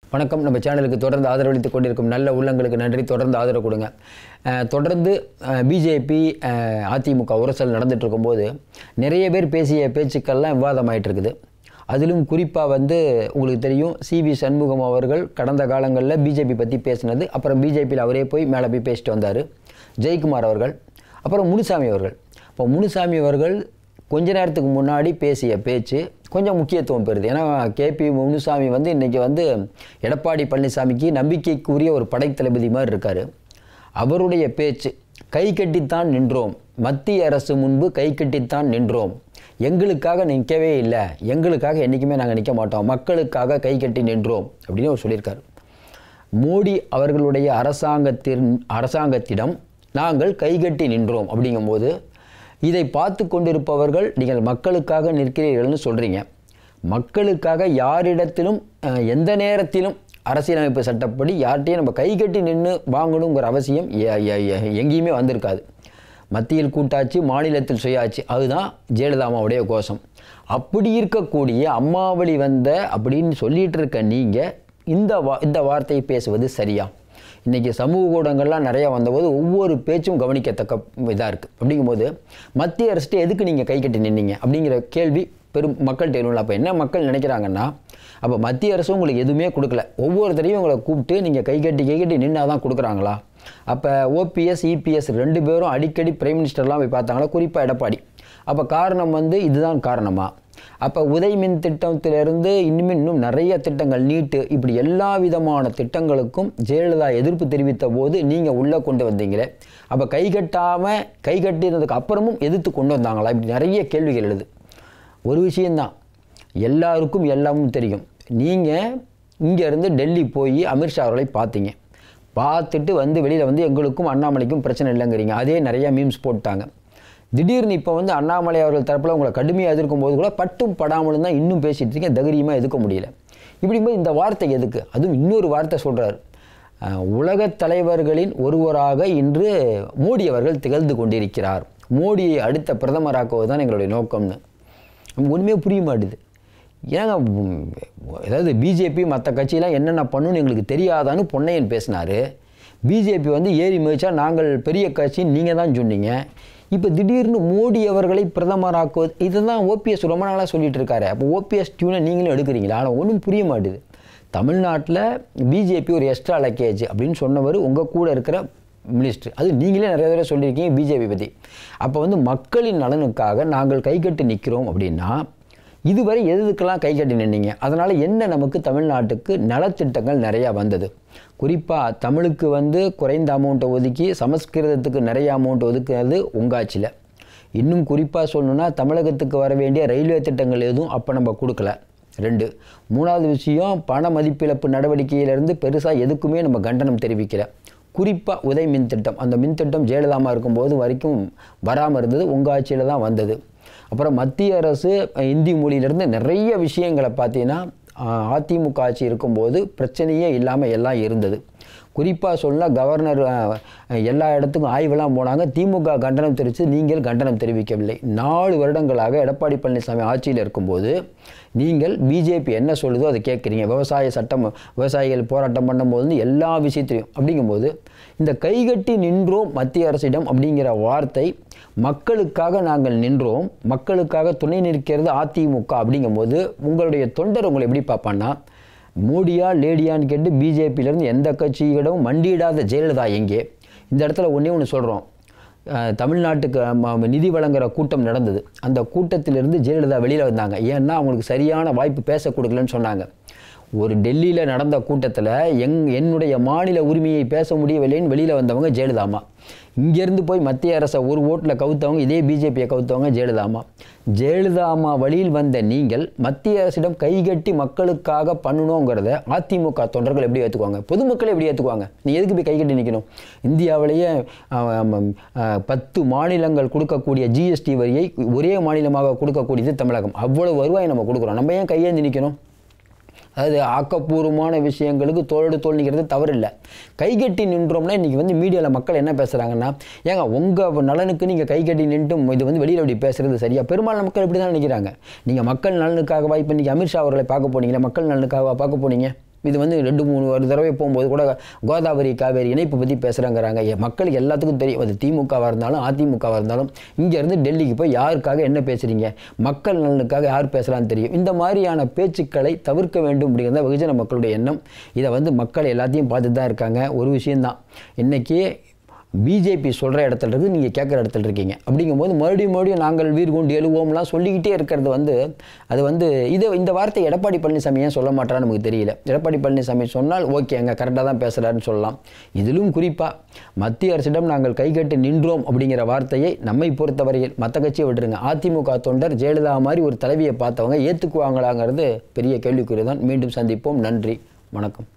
வணக்கம் நம்ம சேனலுக்கு தொடர்ந்து ஆதரவளித்துக் கொண்டிருக்கும் நல்ல உள்ளங்களுக்கு நன்றி தொடர்ந்து ஆதரவு கொடுங்க அஹ், தொடர்ந்து பிஜேபி அதிமுக உரசல் நடந்துட்டு இருக்கும்போது நிறைய பேர் பேசிய பேச்சுக்கள்லாம் விவாதமாயிட்டு இருக்குது அதிலும் குறிப்பாக வந்து உங்களுக்கு தெரியும் சிவி சண்முகம் அவர்கள் கடந்த காலங்களில் பிஜேபி பற்றி பேசினது அப்புறம் பிஜேபியில் அவரே போய் மேலே போய் பேசிட்டு வந்தார் ஜெயக்குமார் அவர்கள் அப்புறம் முனுசாமி அவர்கள் இப்போ முனுசாமி அவர்கள் கொஞ்ச நேரத்துக்கு முன்னாடி பேசிய பேச்சு கொஞ்சம் முக்கியத்துவம் பெறுது ஏன்னா கேபி முனுசாமி வந்து இன்றைக்கி வந்து எடப்பாடி பழனிசாமிக்கு நம்பிக்கைக்குரிய ஒரு படைத்தளபதி மாதிரி இருக்கார் அவருடைய பேச்சு கை கட்டித்தான் நின்றோம் மத்திய அரசு முன்பு கை கட்டித்தான் நின்றோம் எங்களுக்காக நிற்கவே இல்லை எங்களுக்காக என்றைக்குமே நாங்கள் நிற்க மாட்டோம் மக்களுக்காக கை கட்டி நின்றோம் அப்படின்னு அவர் சொல்லியிருக்காரு மோடி அவர்களுடைய அரசாங்கத்தின் அரசாங்கத்திடம் நாங்கள் கைகட்டி நின்றோம் அப்படிங்கும்போது இதை பார்த்து கொண்டிருப்பவர்கள் நீங்கள் மக்களுக்காக நிற்கிறீர்கள்னு சொல்கிறீங்க மக்களுக்காக யாரிடத்திலும் அஹ், எந்த நேரத்திலும் அரசியலமைப்பு சட்டப்படி யார்கிட்டையும் நம்ம கைகட்டி நின்று வாங்கணுங்கிற அவசியம் எ- எ- எ- எங்கேயுமே வந்திருக்காது மத்தியில் கூட்டாட்சி மாநிலத்தில் சுயாட்சி அதுதான் ஜெயலலிதாமாவுடைய கோஷம் அப்படி இருக்கக்கூடிய அம்மாவளி வந்த அப்படின்னு சொல்லிட்டு இருக்க நீங்கள் இந்த வா இந்த வார்த்தையை பேசுவது சரியா இன்றைக்கி சமூக ஊடகங்கள்லாம் நிறையா வந்தபோது ஒவ்வொரு பேச்சும் கவனிக்கத்தக்க இதாக இருக்குது அப்படிங்கும்போது மத்திய அரசுட்டு எதுக்கு நீங்கள் கை கட்டி நின்னீங்க அப்படிங்கிற கேள்வி பெரும் மக்கள்கிட்ட எழுவல அப்போ என்ன மக்கள் நினைக்கிறாங்கன்னா அப்போ மத்திய அரசு உங்களுக்கு எதுவுமே கொடுக்கல ஒவ்வொருத்தரையும் உங்களை கூப்பிட்டு நீங்கள் கை கட்டி கை கட்டி நின்னா தான் கொடுக்குறாங்களா அப்போ ஓபிஎஸ் இபிஎஸ் ரெண்டு பேரும் அடிக்கடி பிரைம் மினிஸ்டர்லாம் போய் பார்த்தாங்களா குறிப்பாக எடப்பாடி அப்போ காரணம் வந்து இதுதான் காரணமா அப்போ உதய் மின் திட்டத்திலிருந்து இன்னுமே இன்னும் நிறைய திட்டங்கள் நீட்டு இப்படி எல்லா விதமான திட்டங்களுக்கும் ஜெயலலிதா எதிர்ப்பு தெரிவித்த போது நீங்கள் உள்ளே கொண்டு வந்தீங்களே அப்போ கை கட்டாமல் கை கட்டினதுக்கு அப்புறமும் எதிர்த்து கொண்டு வந்தாங்களா இப்படி நிறைய கேள்விகள் எழுது ஒரு விஷயந்தான் எல்லாருக்கும் எல்லாமும் தெரியும் நீங்கள் இங்கேருந்து டெல்லி போய் அமித்ஷா அவர்களை பார்த்தீங்க பார்த்துட்டு வந்து வெளியில் வந்து எங்களுக்கும் அண்ணாமலைக்கும் பிரச்சனை இல்லைங்கிறீங்க அதே நிறைய மீம்ஸ் போட்டாங்க திடீர்னு இப்போ வந்து அண்ணாமலை அவர்கள் தரப்பில் உங்களை கடுமையாக எதிர்க்கும் போது கூட பட்டும் படாமலும் தான் இன்னும் பேசிட்டு இருக்கீங்க தைரியமாக எதுக்க முடியல இப்படிங்கும்போது இந்த வார்த்தை எதுக்கு அதுவும் இன்னொரு வார்த்தை சொல்கிறார் உலகத் தலைவர்களின் ஒருவராக இன்று மோடி அவர்கள் திகழ்ந்து கொண்டிருக்கிறார் மோடியை அடுத்த பிரதமராக்குவது தான் எங்களுடைய நோக்கம்னு நமக்கு ஒன்றுமே புரிய மாட்டுது ஏங்க உம், அதாவது பிஜேபி மற்ற கட்சியெல்லாம் என்னென்ன பண்ணுன்னு எங்களுக்கு தெரியாதான்னு பொன்னையன் பேசினார் பிஜேபி வந்து ஏறி மிதிச்சா நாங்கள் பெரிய கட்சின்னு நீங்கள் தான் சொன்னீங்க இப்போ திடீர்னு மோடி அவர்களை பிரதமராக்குவது இதுதான் ஓபிஎஸ் ரொம்ப நாளாக சொல்லிட்டு இருக்காரு அப்போ ஓபிஎஸ் டியூனை நீங்களும் எடுக்கிறீங்களா ஆனால் ஒன்றும் புரிய மாட்டுது தமிழ்நாட்டில் பிஜேபி ஒரு எக்ஸ்ட்ரா லக்கேஜ் அப்படின்னு சொன்னவர் உங்கள் கூட இருக்கிற மினிஸ்டர் அது நீங்களே நிறைய தடவை சொல்லியிருக்கீங்க பிஜேபி பற்றி அப்போ வந்து மக்களின் நலனுக்காக நாங்கள் கைகட்டி நிற்கிறோம் அப்படின்னா இதுவரை எதுக்கெல்லாம் கைகட்டி நின்னீங்க அதனால் என்ன நமக்கு தமிழ்நாட்டுக்கு நலத்திட்டங்கள் நிறையா வந்தது குறிப்பாக தமிழுக்கு வந்து குறைந்த அமௌண்ட்டை ஒதுக்கி சமஸ்கிருதத்துக்கு நிறைய அமௌண்ட் ஒதுக்குறது உங்கள் ஆட்சியில் இன்னும் குறிப்பாக சொல்லணும்னா தமிழகத்துக்கு வர வேண்டிய ரயில்வே திட்டங்கள் எதுவும் அப்போ நம்ம கொடுக்கல ரெண்டு மூணாவது விஷயம் பண மதிப்பிழப்பு நடவடிக்கையிலேருந்து பெருசாக எதுக்குமே நம்ம கண்டனம் தெரிவிக்கல குறிப்பாக உதய் மின் திட்டம் அந்த மின் திட்டம் ஜெயலலிதாமா இருக்கும்போது வரைக்கும் வராமல் இருந்தது உங்கள் ஆட்சியில் தான் வந்தது அப்புறம் மத்திய அரசு அஹ், இந்தி மொழியிலேருந்து நிறைய விஷயங்களை பார்த்தீங்கன்னா அஹ், அதிமுக ஆட்சி இருக்கும்போது பிரச்சனையே இல்லாமல் எல்லாம் இருந்தது குறிப்பாக சொல்ல கவர்னர் அஹ், எல்லா இடத்துக்கும் ஆய்வெல்லாம் போனாங்க திமுக கண்டனம் தெரிவித்து நீங்கள் கண்டனம் தெரிவிக்கவில்லை நாலு வருடங்களாக எடப்பாடி பழனிசாமி ஆட்சியில் இருக்கும்போது நீங்கள் பிஜேபி என்ன சொல்லுதோ அதை கேட்குறீங்க விவசாய சட்டம் விவசாயிகள் போராட்டம் பண்ணும்போது எல்லா விஷயத்தையும் அப்படிங்கும்போது இந்த கைகட்டி நின்றோம் மத்திய அரசிடம் அப்படிங்கிற வார்த்தை மக்களுக்காக நாங்கள் நின்றோம் மக்களுக்காக துணை நிற்கிறது அதிமுக அப்படிங்கும்போது உங்களுடைய தொண்டர் உங்களை எப்படி பார்ப்பான்னா மோடியா லேடியான்னு கேட்டு பிஜேபியிலேருந்து எந்த கட்சியிடமும் மண்டியிடாத ஜெயலலிதா எங்கே இந்த இடத்துல ஒன்றே ஒன்று சொல்கிறோம் தமிழ்நாட்டுக்கு ம- நிதி வழங்குற கூட்டம் நடந்தது அந்த கூட்டத்திலிருந்து ஜெயலலிதா வெளியில் வந்தாங்க ஏன்னா அவங்களுக்கு சரியான வாய்ப்பு பேச கொடுக்கலன்னு சொன்னாங்க ஒரு டெல்லியில் நடந்த கூட்டத்தில் எங் என்னுடைய மாநில உரிமையை பேச முடியவில்லைன்னு வெளியில் வந்தவங்க ஜெயலலிதாமா இங்கேருந்து போய் மத்திய அரசை ஒரு ஓட்டில் கவுத்தவங்க இதே பிஜேபியை கவுத்தவங்க ஜெயலலிதாமா ஜெயலலிதாமா வழியில் வந்த நீங்கள் மத்திய அரசிடம் கைகட்டி மக்களுக்காக பண்ணணுங்கிறத அதிமுக தொண்டர்கள் எப்படி ஏற்றுக்குவாங்க பொதுமக்கள் எப்படி ஏற்றுக்குவாங்க நீ எதுக்கு போய் கைகட்டி நிற்கணும் இந்தியாவிலேயே ஆஹ், ஆம், ஆஹ், பத்து மாநிலங்கள் கொடுக்கக்கூடிய ஜிஎஸ்டி வரியை ஒரே மாநிலமாக கொடுக்கக்கூடியது தமிழகம் அவ்வளவு வருவாய் நம்ம கொடுக்குறோம் நம்ம ஏன் கையேந்தி நிற்கணும் அதாவது ஆக்கப்பூர்வமான விஷயங்களுக்கு தோளோடு தோல் நிற்கிறது தவறில்லை கைகட்டி நின்றோம்னா இன்றைக்கி வந்து மீடியாவில் மக்கள் என்ன பேசுகிறாங்கன்னா ஏங்க உங்கள் நலனுக்கு நீங்கள் கைகட்டி நின்றும் இது வந்து வெளியில் இப்படி பேசுகிறது சரியா பெரும்பாலான மக்கள் இப்படி தான் நினைக்கிறாங்க நீங்கள் மக்கள் நலனுக்காக வாய்ப்பு இன்றைக்கி அமித்ஷா அவர்களை பார்க்க போனீங்களா மக்கள் நலனுக்காக பார்க்க போனீங்க இது வந்து ரெண்டு மூணு ஒரு தடவை போகும்போது கூட கோதாவரி காவேரி இணைப்பு பற்றி பேசுகிறாங்கிறாங்க மக்களுக்கு எல்லாத்துக்கும் தெரியும் அது திமுகவாக இருந்தாலும் அதிமுகவாக இருந்தாலும் இங்கேருந்து டெல்லிக்கு போய் யாருக்காக என்ன பேசுகிறீங்க மக்கள் நலனுக்காக யார் பேசலான்னு தெரியும் இந்த மாதிரியான பேச்சுக்களை தவிர்க்க வேண்டும் அப்படிங்கிறத வெகுஜன மக்களுடைய எண்ணம் இதை வந்து மக்கள் எல்லாத்தையும் பார்த்துட்டு தான் இருக்காங்க ஒரு விஷயந்தான் இன்றைக்கி பிஜேபி சொல்கிற இடத்துல இருந்து நீங்கள் கேட்குற இடத்துல இருக்கீங்க அப்படிங்கும்போது மறுபடியும் மறுபடியும் நாங்கள் வீர் கொண்டு எழுவோம்லாம் சொல்லிக்கிட்டே இருக்கிறது வந்து அது வந்து இது இந்த வார்த்தை எடப்பாடி பழனிசாமி ஏன் சொல்ல மாட்டான்னு நமக்கு தெரியல எடப்பாடி பழனிசாமி சொன்னால் ஓகே அங்கே கரெக்டாக தான் பேசுகிறாருன்னு சொல்லலாம் இதிலும் குறிப்பாக மத்திய அரசிடம் நாங்கள் கைகட்டி நின்றோம் அப்படிங்கிற வார்த்தையை நம்மை பொறுத்தவரையில் மற்ற கட்சியை விட்டுருங்க அதிமுக தொண்டர் ஜெயலலிதா மாதிரி ஒரு தலைவியை பார்த்தவங்க ஏற்றுக்குவாங்களாங்கிறது பெரிய கேள்விக்குறி தான் மீண்டும் சந்திப்போம் நன்றி வணக்கம்